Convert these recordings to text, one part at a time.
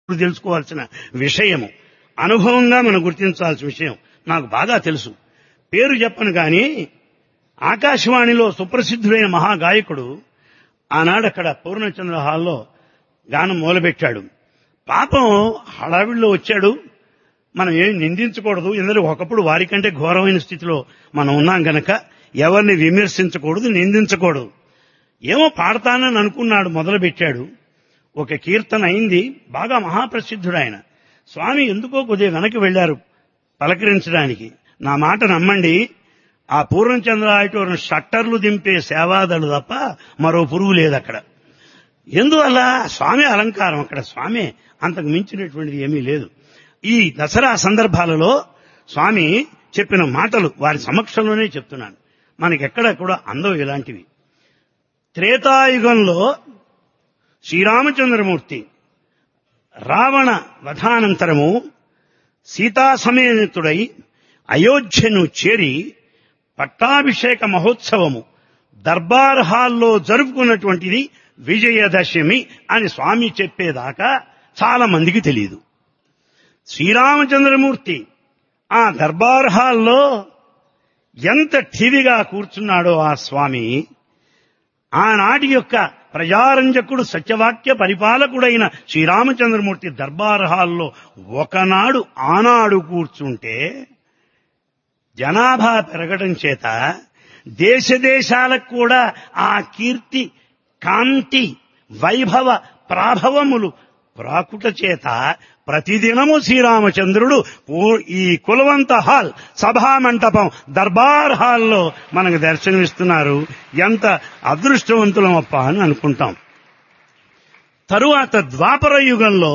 తెలుసుకోవాల్సిన విషయము అనుభవంగా మనం గుర్తించాల్సిన విషయం నాకు బాగా తెలుసు పేరు చెప్పను కానీ ఆకాశవాణిలో సుప్రసిద్ధుడైన మహాగాయకుడు ఆనాడు అక్కడ పూర్ణచంద్ర హాల్లో గానం మొదలుపెట్టాడు పాపం హడావిడిలో వచ్చాడు మనం ఏం నిందించకూడదు ఎందుకంటే ఒకప్పుడు వారికంటే ఘోరమైన స్థితిలో మనం ఉన్నాం గనక ఎవరిని విమర్శించకూడదు నిందించకూడదు ఏమో పాడతానని అనుకున్నాడు మొదలుపెట్టాడు ఒక కీర్తన అయింది బాగా మహాప్రసిద్ధుడు ఆయన స్వామి ఎందుకో కొద్దిగా వెనక్కి వెళ్లారు పలకరించడానికి నా మాట నమ్మండి ఆ పూర్ణచంద్ర ఆడిటోరియం షట్టర్లు దింపే సేవాదలు తప్ప మరో పురుగు లేదు అక్కడ ఎందువల్ల స్వామి అలంకారం అక్కడ స్వామి అంతకు మించినటువంటిది ఏమీ లేదు ఈ దసరా సందర్భాలలో స్వామి చెప్పిన మాటలు వారి సమక్షంలోనే చెప్తున్నాను మనకెక్కడ కూడా అందవు ఇలాంటివి త్రేతాయుగంలో శ్రీరామచంద్రమూర్తి రావణ వధానంతరము సీతా సమేతుడై అయోధ్యను చేరి పట్టాభిషేక మహోత్సవము దర్బార్ హాల్లో జరుపుకున్నటువంటిది విజయదశమి అని స్వామి చెప్పేదాకా చాలా మందికి తెలియదు శ్రీరామచంద్రమూర్తి ఆ దర్బార్ హాల్లో ఎంత ఠీవిగా కూర్చున్నాడో ఆ స్వామి ఆనాటి యొక్క ప్రజారంజకుడు సత్యవాక్య పరిపాలకుడైన శ్రీరామచంద్రమూర్తి దర్బార్ హాల్లో ఒకనాడు ఆనాడు కూర్చుంటే జనాభా పెరగడం చేత దేశ దేశాలకు కూడా ఆ కీర్తి కాంతి వైభవ ప్రాభవములు ప్రాకుట చేత ప్రతిదినము శ్రీరామచంద్రుడు పూ- ఈ కులవంత హాల్ సభా మంటపం దర్బార్ హాల్లో మనకు దర్శనమిస్తున్నారు ఎంత అదృష్టవంతులమప్ప అని అనుకుంటాం తరువాత ద్వాపర యుగంలో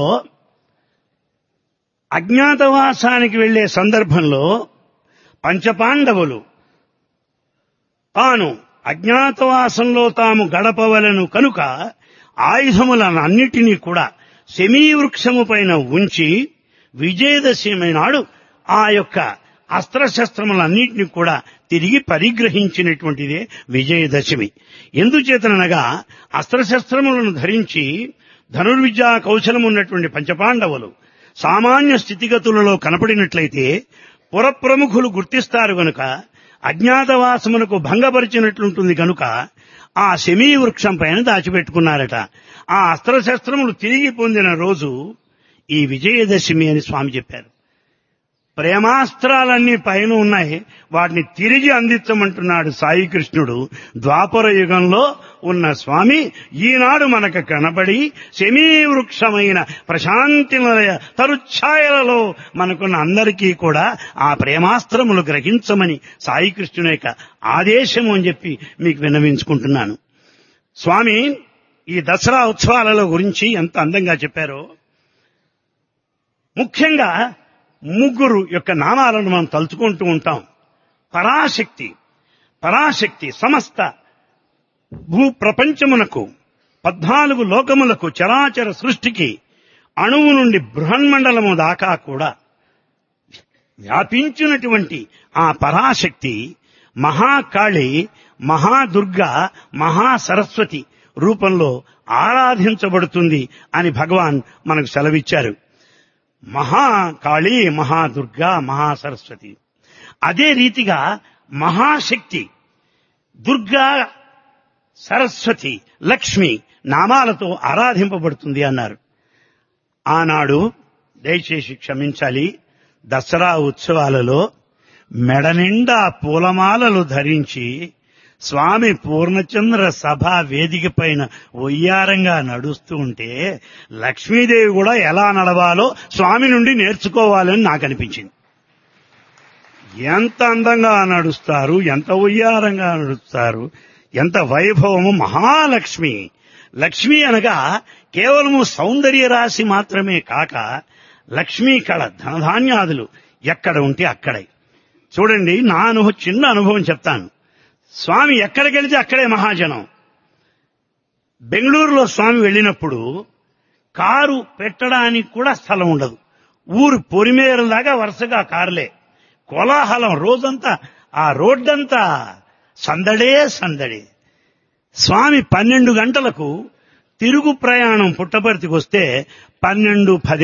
అజ్ఞాతవాసానికి వెళ్లే సందర్భంలో పంచపాండవులు తాను అజ్ఞాతవాసంలో తాము గడపవలను కనుక ఆయుధములన్నిటినీ కూడా శమీవృక్షము పైన ఉంచి విజయదశమి నాడు ఆ యొక్క అస్త్రశస్త్రములన్నింటినీ కూడా తిరిగి పరిగ్రహించినటువంటిదే విజయదశమి ఎందుచేతనగా అస్త్రశస్త్రములను ధరించి ధనుర్విద్యా కౌశలం ఉన్నటువంటి పంచపాండవులు సామాన్య స్థితిగతులలో కనపడినట్లయితే పురప్రముఖులు గుర్తిస్తారు గనుక అజ్ఞాతవాసమునకు భంగపరిచినట్లుంటుంది కనుక ఆ శమీ వృక్షం పైన దాచిపెట్టుకున్నారట ఆ అస్త్రశస్త్రములు తిరిగి పొందిన రోజు ఈ విజయదశమి అని స్వామి చెప్పారు ప్రేమాస్త్రాలన్నీ పైన ఉన్నాయి వాటిని తిరిగి అందించమంటున్నాడు సాయి కృష్ణుడు ద్వాపర యుగంలో ఉన్న స్వామి ఈనాడు మనకు కనబడి శమీ వృక్షమైన ప్రశాంతి నిలయ తరుఛాయలలో మనకున్న అందరికీ కూడా ఆ ప్రేమాస్త్రములు గ్రహించమని సాయి కృష్ణుని యొక్క ఆదేశం అని చెప్పి మీకు విన్నవించుకుంటున్నాను స్వామి ఈ దసరా ఉత్సవాలలో గురించి ఎంత అందంగా చెప్పారో ముఖ్యంగా ముగ్గురు యొక్క నామాలను మనం తలుచుకుంటూ ఉంటాం పరాశక్తి పరాశక్తి సమస్త భూ ప్రపంచమునకు పద్నాలుగు లోకములకు చరాచర సృష్టికి అణువు నుండి బృహన్మండలము దాకా కూడా వ్యాపించినటువంటి ఆ పరాశక్తి మహాకాళి మహాదుర్గ మహాసరస్వతి రూపంలో ఆరాధించబడుతుంది అని భగవాన్ మనకు సెలవిచ్చారు మహాకాళి మహాదుర్గా మహాసరస్వతి అదే రీతిగా మహాశక్తి దుర్గా సరస్వతి లక్ష్మి నామాలతో ఆరాధింపబడుతుంది అన్నారు ఆనాడు దయచేసి క్షమించాలి దసరా ఉత్సవాలలో మెడ నిండా పూలమాలలు ధరించి స్వామి పూర్ణచంద్ర సభ వేదిక పైన ఒయ్యారంగా నడుస్తూ ఉంటే లక్ష్మీదేవి కూడా ఎలా నడవాలో స్వామి నుండి నేర్చుకోవాలని నాకు అనిపించింది ఎంత అందంగా నడుస్తారు ఎంత ఉయ్యారంగా నడుస్తారు ఎంత వైభవము మహాలక్ష్మి లక్ష్మి అనగా కేవలము సౌందర్య రాశి మాత్రమే కాక లక్ష్మీ కళ ధనధాన్యాదులు ఎక్కడ ఉంటే అక్కడే చూడండి నా అనుభవం చిన్న అనుభవం చెప్తాను స్వామి ఎక్కడికి వెళితే అక్కడే మహాజనం బెంగళూరులో స్వామి వెళ్ళినప్పుడు కారు పెట్టడానికి కూడా స్థలం ఉండదు ఊరు పొరిమేరలాగా వరుసగా కారులే కోలాహలం రోజంతా ఆ రోడ్డంతా సందడే సందడి స్వామి పన్నెండు గంటలకు తిరుగు ప్రయాణం పుట్టపర్తికి వస్తే పన్నెండు పది